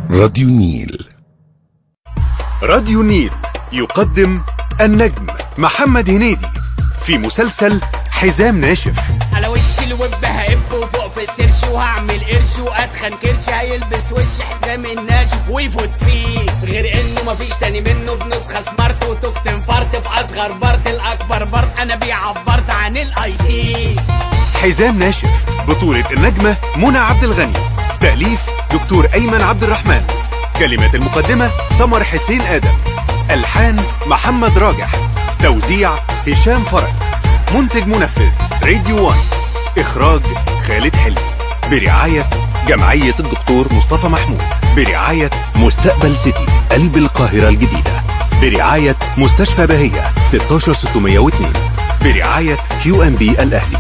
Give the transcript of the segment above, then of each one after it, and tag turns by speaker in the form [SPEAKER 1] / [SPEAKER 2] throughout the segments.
[SPEAKER 1] راديو النيل
[SPEAKER 2] راديو النيل يقدم النجم محمد هنيدي في مسلسل حزام ناشف
[SPEAKER 3] على وش الوب هقب وفوق في السرش وهعمل قرش واتخن كرش هيلبس وش حزام الناشف ويفوت فيه غير انه مفيش تاني منه بنسخه سمارت وتوكت انفرت في اصغر بارت الاكبر بارت انا بيه عبرت عن الاي تي
[SPEAKER 2] حزام ناشف بطولة النجمة منى عبد الغني تأليف دكتور أيمن عبد الرحمن كلمات المقدمة سمر حسين آدم ألحان محمد راجح توزيع هشام فرج منتج منفذ راديو وان إخراج خالد حلمي برعاية جمعية الدكتور مصطفى محمود برعاية مستقبل سيتي قلب القاهرة الجديدة برعاية مستشفى بهية 16602 برعاية كيو ام بي الأهلي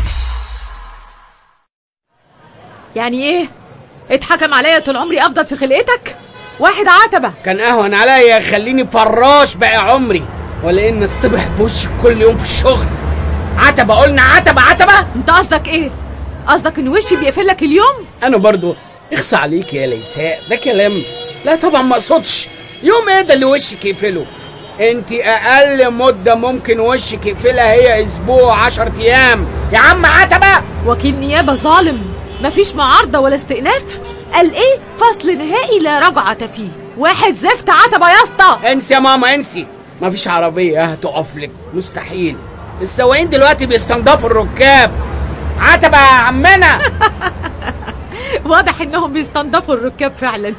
[SPEAKER 4] يعني ايه اتحكم عليا طول عمري افضل في خلقتك واحد عتبة
[SPEAKER 3] كان اهون عليا يخليني فراش بقى عمري ولا ان اصطبح بوشك كل يوم في الشغل عتبة قلنا عتبة عتبة
[SPEAKER 4] انت قصدك ايه قصدك ان وشي بيقفل لك اليوم
[SPEAKER 3] انا برضو اخصى عليك يا ليساء ده كلام لا طبعا ما اقصدش يوم ايه ده اللي وشك يقفله انت اقل مدة ممكن وشك يقفلها هي اسبوع عشر ايام يا عم عتبة
[SPEAKER 4] وكيل نيابة ظالم مفيش معارضة ولا استئناف قال ايه فصل نهائي لا رجعة فيه واحد زفت عتبة يا اسطى
[SPEAKER 3] انسي يا ماما انسي مفيش عربية هتقف لك مستحيل السواقين دلوقتي بيستنضفوا الركاب عتبة يا عمنا
[SPEAKER 4] واضح انهم بيستنضفوا الركاب فعلا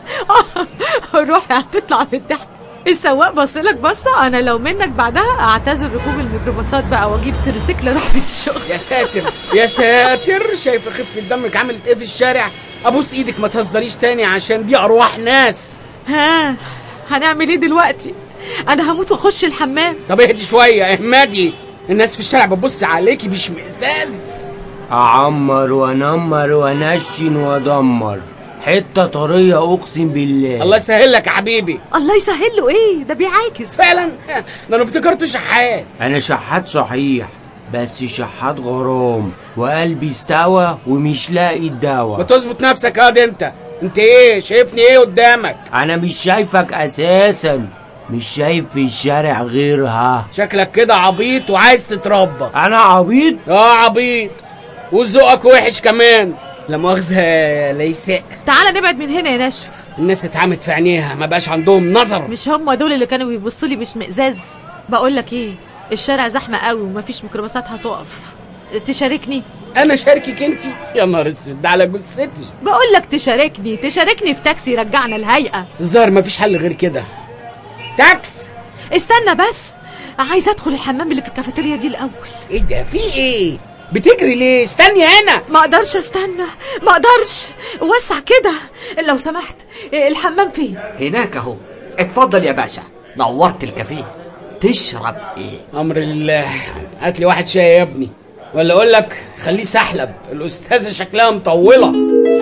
[SPEAKER 4] روحي هتطلع من الضحك السواق بصلك بصة انا لو منك بعدها اعتذر ركوب الميكروباصات بقى واجيب تريسيكل اروح بيه الشغل
[SPEAKER 3] يا ساتر يا ساتر شايفة خفة دمك عملت ايه في الشارع ابوس ايدك ما تهزريش تاني عشان دي ارواح ناس
[SPEAKER 4] ها هنعمل ايه دلوقتي انا هموت واخش الحمام
[SPEAKER 3] طب اهدي شوية اهمدي الناس في الشارع بتبص عليكي باشمئزاز
[SPEAKER 5] أعمر وأنمر وأنشن وأدمر حتة طرية أقسم بالله
[SPEAKER 3] الله يسهل لك يا حبيبي
[SPEAKER 4] الله يسهل له ايه ده بيعاكس
[SPEAKER 3] فعلا ده انا افتكرته شحات
[SPEAKER 5] أنا شحات صحيح بس شحات غرام وقلبي استوى ومش لاقي
[SPEAKER 3] ما
[SPEAKER 5] الدواء
[SPEAKER 3] تظبط نفسك يا دي انت انت ايه شايفني ايه قدامك
[SPEAKER 5] أنا مش شايفك أساسا مش شايف في الشارع غيرها
[SPEAKER 3] شكلك كده عبيط وعايز تتربى
[SPEAKER 5] أنا عبيط
[SPEAKER 3] اه عبيط وذوقك وحش كمان لا مؤاخذة يا ليساء
[SPEAKER 4] تعالى نبعد من هنا يا نشف
[SPEAKER 3] الناس اتعمت في عينيها ما بقاش عندهم نظر
[SPEAKER 4] مش هم دول اللي كانوا بيبصوا لي باشمئزاز بقول لك ايه الشارع زحمه قوي ومفيش ميكروباصات هتقف تشاركني
[SPEAKER 3] انا شاركك انت يا نهار اسود ده على جثتي
[SPEAKER 4] بقول لك تشاركني تشاركني في تاكسي يرجعنا الهيئه
[SPEAKER 3] الظاهر مفيش حل غير كده تاكس
[SPEAKER 4] استنى بس عايزه ادخل الحمام اللي في الكافيتيريا دي الاول
[SPEAKER 3] ايه ده في ايه بتجري ليه استني هنا
[SPEAKER 4] ما اقدرش استنى ما اقدرش وسع كده لو سمحت الحمام فين
[SPEAKER 6] هناك اهو اتفضل يا باشا نورت الكافيه تشرب ايه
[SPEAKER 3] امر لله هات لي واحد شاي يا ابني ولا اقول لك خليه سحلب الاستاذه شكلها مطوله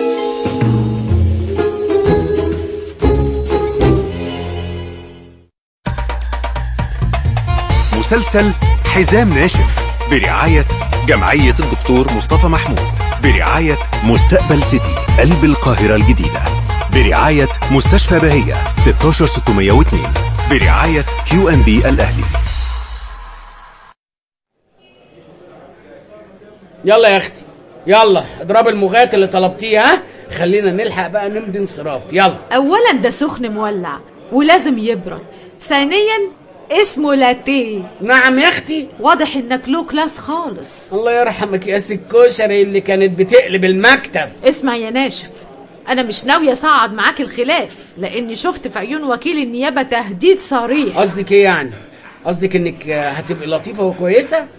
[SPEAKER 2] مسلسل حزام ناشف برعاية جمعية الدكتور مصطفى محمود برعاية مستقبل سيتي قلب القاهرة الجديدة برعاية مستشفى بهية 16602 برعاية كيو ام بي الأهلي
[SPEAKER 3] يلا يا اختي يلا اضرب المغات اللي طلبتيه ها خلينا نلحق بقى نمضي انصراف يلا
[SPEAKER 4] اولا ده سخن مولع ولازم يبرد ثانيا اسمه لاتيه
[SPEAKER 3] نعم يا اختي
[SPEAKER 4] واضح انك لو كلاس خالص
[SPEAKER 3] الله يرحمك يا سي الكشري اللي كانت بتقلب المكتب
[SPEAKER 4] اسمع يا ناشف انا مش ناويه اصعد معاك الخلاف لاني شفت في عيون وكيل النيابه تهديد صريح
[SPEAKER 3] قصدك ايه يعني قصدك انك هتبقي لطيفه وكويسه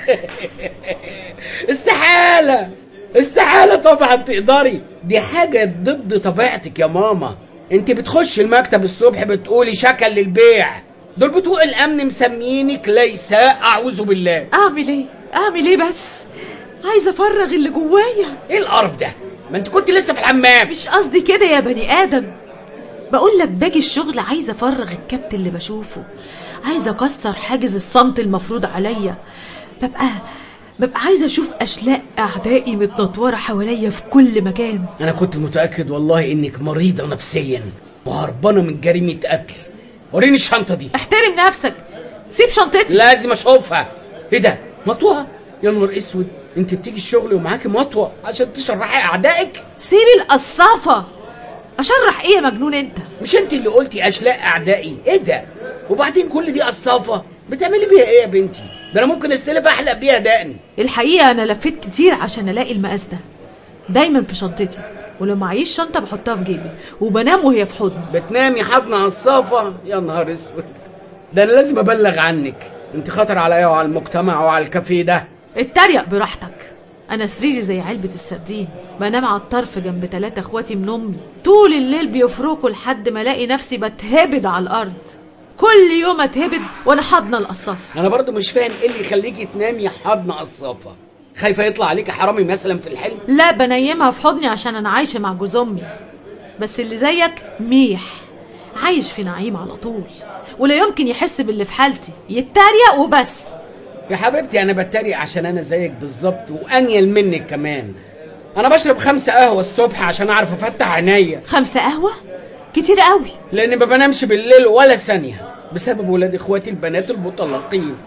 [SPEAKER 3] استحاله استحاله طبعا تقدري دي حاجه ضد طبيعتك يا ماما انت بتخش المكتب الصبح بتقولي شكل للبيع دول بتوع الامن مسمينك ليساء اعوذ بالله
[SPEAKER 4] اعمل ايه اعمل ايه بس عايزه افرغ اللي جوايا
[SPEAKER 3] ايه القرف ده ما انت كنت لسه في الحمام
[SPEAKER 4] مش قصدي كده يا بني ادم بقول لك باجي الشغل عايزه افرغ الكبت اللي بشوفه عايزه اكسر حاجز الصمت المفروض عليا ببقى ببقى عايزة أشوف أشلاء أعدائي متنطورة حواليا في كل مكان
[SPEAKER 3] انا كنت متاكد والله انك مريضه نفسيا وهربانه من جريمه قتل وريني الشنطه دي
[SPEAKER 4] احترم نفسك سيب شنطتي
[SPEAKER 3] لازم اشوفها ايه ده مطوه يا نهار اسود انت بتيجي الشغل ومعاكي مطوه عشان تشرحي اعدائك
[SPEAKER 4] سيب القصافة أشرح إيه يا مجنون أنت
[SPEAKER 3] مش انت اللي قلتي اشلاء اعدائي ايه ده وبعدين كل دي قصافه بتعملي بيها ايه يا بنتي ده انا ممكن استلف احلق بيها دقني
[SPEAKER 4] الحقيقة أنا لفيت كتير عشان ألاقي المقاس ده دايما في شنطتي ولو معيش شنطة بحطها في جيبي وبنام وهي في حضني
[SPEAKER 3] بتنامي حضن قصافه يا نهار اسود ده انا لازم ابلغ عنك انت خطر عليا وعلى المجتمع وعلى الكافيه ده
[SPEAKER 4] اتريق براحتك انا سريري زي علبة السردين بنام على الطرف جنب تلاتة اخواتي من امي طول الليل بيفركوا لحد ما الاقي نفسي بتهبد على الارض كل يوم اتهبد وانا حاضنه القصافه
[SPEAKER 3] انا برضو مش فاهم ايه اللي يخليكي تنامي حضن قصافه خايفه يطلع عليكي حرامي مثلا في الحلم
[SPEAKER 4] لا بنيمها في حضني عشان انا عايشه مع جوز امي بس اللي زيك ميح عايش في نعيم على طول ولا يمكن يحس باللي في حالتي يتريق وبس
[SPEAKER 3] يا حبيبتي انا بتريق عشان انا زيك بالظبط وانيل منك كمان انا بشرب خمسة قهوة الصبح عشان اعرف افتح عينيا
[SPEAKER 4] خمسة قهوة كتير قوي
[SPEAKER 3] لاني ما بنامش بالليل ولا ثانية بسبب ولاد اخواتي البنات المطلقين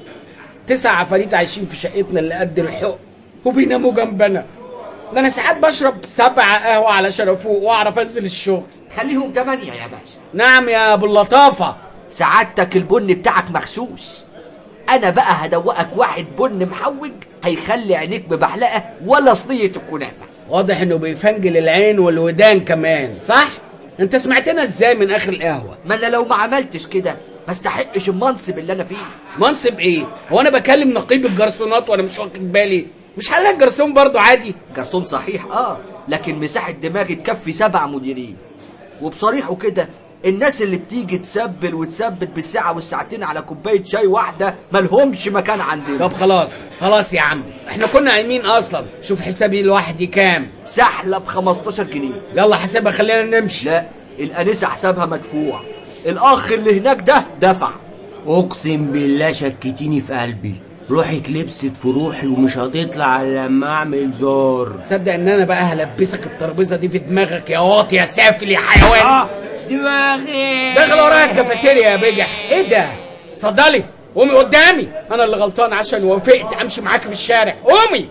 [SPEAKER 3] تسع عفاريت عايشين في شقتنا اللي قد الحق وبيناموا جنبنا ده انا ساعات بشرب سبع قهوة علشان افوق واعرف انزل الشغل
[SPEAKER 6] خليهم تمانية يا باشا
[SPEAKER 3] نعم يا ابو اللطافة
[SPEAKER 6] سعادتك البن بتاعك مغسوس انا بقى هدوقك واحد بن محوج هيخلي عينيك ببحلقه ولا صينيه الكنافه
[SPEAKER 3] واضح انه بيفنجل العين والودان كمان صح انت سمعتنا ازاي من اخر القهوة
[SPEAKER 6] ما انا لو ما عملتش كده ما استحقش المنصب اللي انا فيه
[SPEAKER 3] منصب ايه هو انا بكلم نقيب الجرسونات وانا مش واخد بالي مش حضرتك جرسون برضو عادي
[SPEAKER 6] جرسون صحيح اه لكن مساحه دماغي تكفي سبع مديرين وبصريحه كده الناس اللي بتيجي تسبل وتثبت بالساعة والساعتين على كوباية شاي واحدة ملهمش مكان عندنا
[SPEAKER 3] طب خلاص خلاص يا عم احنا كنا قايمين اصلا شوف حسابي لوحدي كام
[SPEAKER 6] سحلة ب 15 جنيه
[SPEAKER 3] يلا حسابها خلينا نمشي
[SPEAKER 6] لا الأنسة حسابها مدفوع الأخ اللي هناك ده دفع
[SPEAKER 5] اقسم بالله شكتيني في قلبي روحك لبست في روحي ومش هتطلع الا لما اعمل زار
[SPEAKER 3] تصدق ان انا بقى هلبسك الترابيزه دي في دماغك يا واطي يا سافل يا حيوان
[SPEAKER 5] دماغي
[SPEAKER 3] داخل ورايا الكافيتيريا يا بجح ايه ده اتفضلي قومي قدامي انا اللي غلطان عشان وافقت امشي معاك في الشارع قومي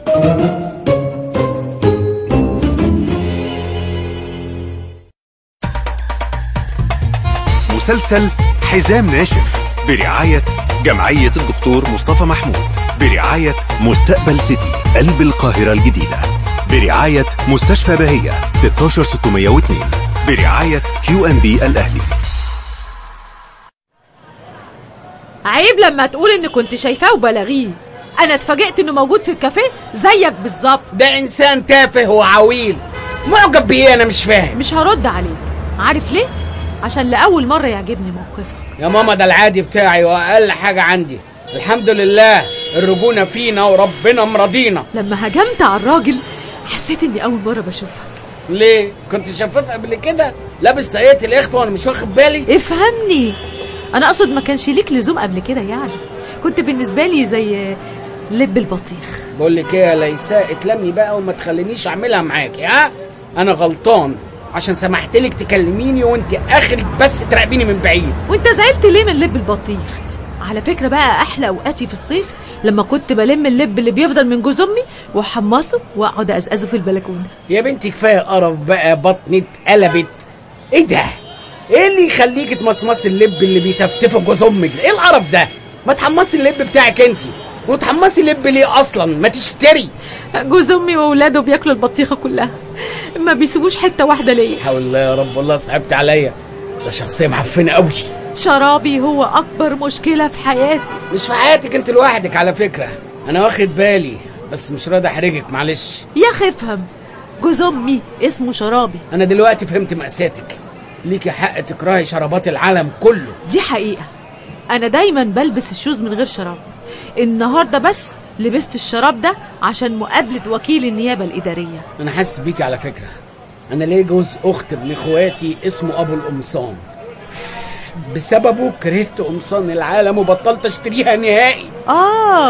[SPEAKER 2] مسلسل حزام ناشف برعاية جمعية الدكتور مصطفى محمود برعاية مستقبل سيتي قلب القاهرة الجديدة برعاية مستشفى بهية 16602 برعاية كيو ام بي الأهلي
[SPEAKER 4] عيب لما تقول ان كنت شايفاه وبلاغيه انا اتفاجئت انه موجود في الكافيه زيك بالظبط
[SPEAKER 3] ده انسان تافه وعويل معجب بايه انا مش فاهم
[SPEAKER 4] مش هرد عليك عارف ليه عشان لاول مره يعجبني موقفك
[SPEAKER 3] يا ماما ده العادي بتاعي واقل حاجه عندي الحمد لله الرجونه فينا وربنا مرضينا
[SPEAKER 4] لما هجمت على الراجل حسيت اني اول مره بشوفك
[SPEAKER 3] ليه كنت شفاف قبل كده لابس طاقية الاخفاء وانا مش واخد بالي
[SPEAKER 4] افهمني انا اقصد ما كانش ليك لزوم قبل كده يعني كنت بالنسبه لي زي لب البطيخ
[SPEAKER 3] بقول لك ايه يا ليساء اتلمي بقى وما تخلينيش اعملها معاكي ها انا غلطان عشان سمحت لك تكلميني وانت اخرك بس تراقبيني من بعيد
[SPEAKER 4] وانت زعلت ليه من لب البطيخ على فكره بقى احلى اوقاتي في الصيف لما كنت بلم اللب اللي بيفضل من جوز امي واحمصه واقعد ازقزه في البلكونه
[SPEAKER 3] يا بنتي كفايه قرف بقى بطني اتقلبت ايه ده ايه اللي يخليك تمصمصي اللب اللي بيتفتفه جوز امك ده؟ ايه القرف ده ما تحمصي اللب بتاعك انت وتحمصي لب ليه اصلا ما تشتري
[SPEAKER 4] جوز امي واولاده بياكلوا البطيخه كلها ما بيسيبوش حته واحده ليا
[SPEAKER 3] حول الله يا رب والله صعبت عليا ده شخصيه معفنه قوي
[SPEAKER 4] شرابي هو اكبر مشكله في حياتي
[SPEAKER 3] مش في حياتك انت لوحدك على فكره انا واخد بالي بس مش راضي احرجك معلش
[SPEAKER 4] يا اخي افهم جوز امي اسمه شرابي
[SPEAKER 3] انا دلوقتي فهمت مأساتك ليكي حق تكرهي شرابات العالم كله
[SPEAKER 4] دي حقيقه انا دايما بلبس الشوز من غير شراب النهارده بس لبست الشراب ده عشان مقابله وكيل النيابه الاداريه
[SPEAKER 3] انا حاسس بيكي على فكره انا ليه جوز اخت ابن اخواتي اسمه ابو القمصان بسببه كرهت قمصان العالم وبطلت اشتريها نهائي
[SPEAKER 4] اه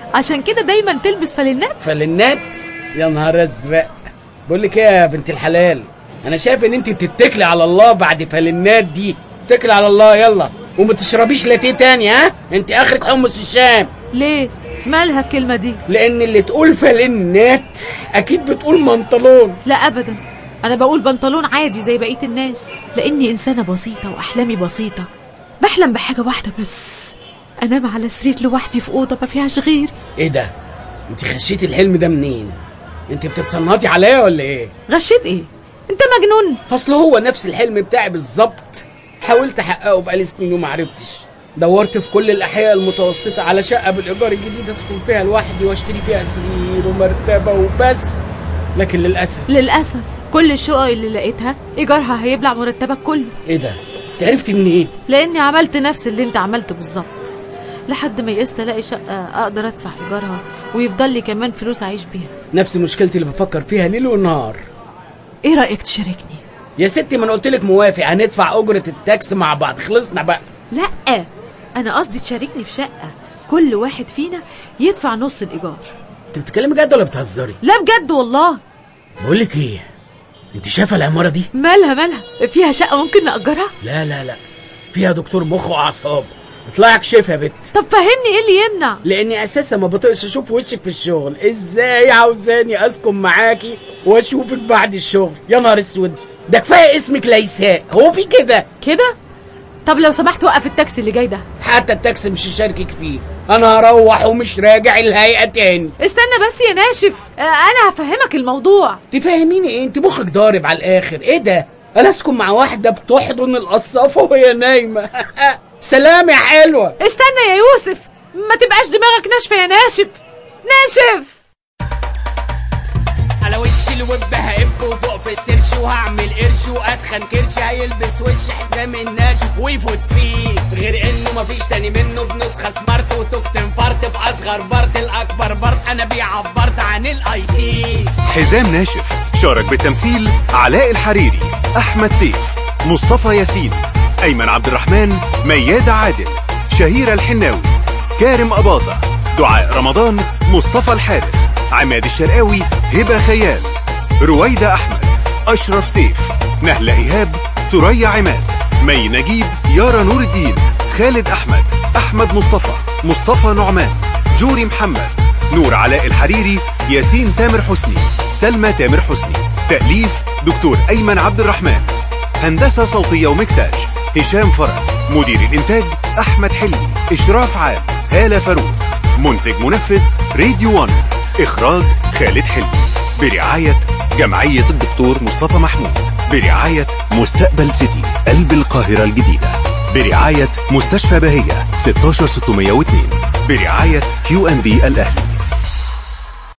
[SPEAKER 4] عشان كده دايما تلبس فانلات
[SPEAKER 3] فالنات يا نهار ازرق بقول لك ايه يا بنت الحلال انا شايف ان انت تتكلي على الله بعد فالنات دي اتكلي على الله يلا وما تشربيش لاتيه تاني ها انت اخرك حمص الشام
[SPEAKER 4] ليه مالها الكلمة دي
[SPEAKER 3] لان اللي تقول فالنات اكيد بتقول منطلون
[SPEAKER 4] لا ابدا انا بقول بنطلون عادي زي بقية الناس لاني انسانة بسيطة واحلامي بسيطة بحلم بحاجة واحدة بس انام على سرير لوحدي في اوضة ما فيهاش غير
[SPEAKER 3] ايه ده انت خشيتي الحلم ده منين انت بتتصنطي عليا ولا ايه
[SPEAKER 4] غشيت ايه انت مجنون
[SPEAKER 3] اصل هو نفس الحلم بتاعي بالظبط حاولت احققه بقالي سنين وما عرفتش دورت في كل الاحياء المتوسطه على شقه بالايجار الجديد اسكن فيها لوحدي واشتري فيها سرير ومرتبه وبس لكن للاسف
[SPEAKER 4] للاسف كل الشقق اللي لقيتها ايجارها هيبلع مرتبك كله
[SPEAKER 3] ايه ده انت عرفتي منين
[SPEAKER 4] لاني عملت نفس اللي انت عملته بالظبط لحد ما يئست الاقي شقه اقدر ادفع ايجارها ويفضل لي كمان فلوس اعيش بيها
[SPEAKER 3] نفس مشكلتي اللي بفكر فيها ليل ونهار
[SPEAKER 4] ايه رايك تشاركني
[SPEAKER 3] يا ستي ما انا قلت لك موافق هندفع اجره التاكس مع بعض خلصنا بقى
[SPEAKER 4] لا انا قصدي تشاركني في شقه كل واحد فينا يدفع نص الايجار
[SPEAKER 3] انت بتتكلمي جد ولا بتهزري
[SPEAKER 4] لا بجد والله
[SPEAKER 3] بقول لك ايه انت شايفه العماره دي
[SPEAKER 4] مالها مالها فيها شقه ممكن ناجرها
[SPEAKER 3] لا لا لا فيها دكتور مخ واعصاب اطلعي اكشف يا بت
[SPEAKER 4] طب فهمني ايه اللي يمنع
[SPEAKER 3] لاني اساسا ما بطيقش اشوف وشك في الشغل ازاي عاوزاني اسكن معاكي واشوفك بعد الشغل يا نهار اسود ده كفايه اسمك ليساء هو في كده
[SPEAKER 4] كده طب لو سمحت وقف التاكسي اللي جاي ده
[SPEAKER 3] حتى التاكسي مش هشاركك فيه انا هروح ومش راجع الهيئه تاني
[SPEAKER 4] استنى بس يا ناشف آه، انا هفهمك الموضوع
[SPEAKER 3] تفهميني ايه انت مخك ضارب على الاخر ايه ده انا اسكن مع واحده بتحضن القصافه وهي نايمه سلام يا حلوه
[SPEAKER 4] استنى يا يوسف ما تبقاش دماغك ناشفه يا ناشف ناشف
[SPEAKER 3] على وش الوب هقب وفوق في السرش وهعمل قرش واتخن كرش هيلبس وش حزام الناشف ويفوت فيه غير انه مفيش تاني منه بنسخه سمارت وتوكت انفرت في اصغر بارت الاكبر بارت انا بيعبرت عن الاي تي
[SPEAKER 2] حزام ناشف شارك بالتمثيل علاء الحريري أحمد سيف مصطفى ياسين أيمن عبد الرحمن ميادة عادل شهيرة الحناوي كارم أباظة دعاء رمضان مصطفى الحارس عماد الشرقاوي هبة خيال رويدة أحمد أشرف سيف نهلة إيهاب ثريا عماد مي نجيب يارا نور الدين خالد أحمد أحمد مصطفى مصطفى نعمان جوري محمد نور علاء الحريري ياسين تامر حسني سلمى تامر حسني تأليف دكتور أيمن عبد الرحمن هندسة صوتية ومكساج هشام فرج مدير الإنتاج أحمد حلمي إشراف عام هالة فاروق منتج منفذ راديو 1 إخراج خالد حلمي برعاية جمعية الدكتور مصطفى محمود برعاية مستقبل سيتي قلب القاهرة الجديدة برعاية مستشفى بهية 16602 برعاية كيو ان بي الأهلي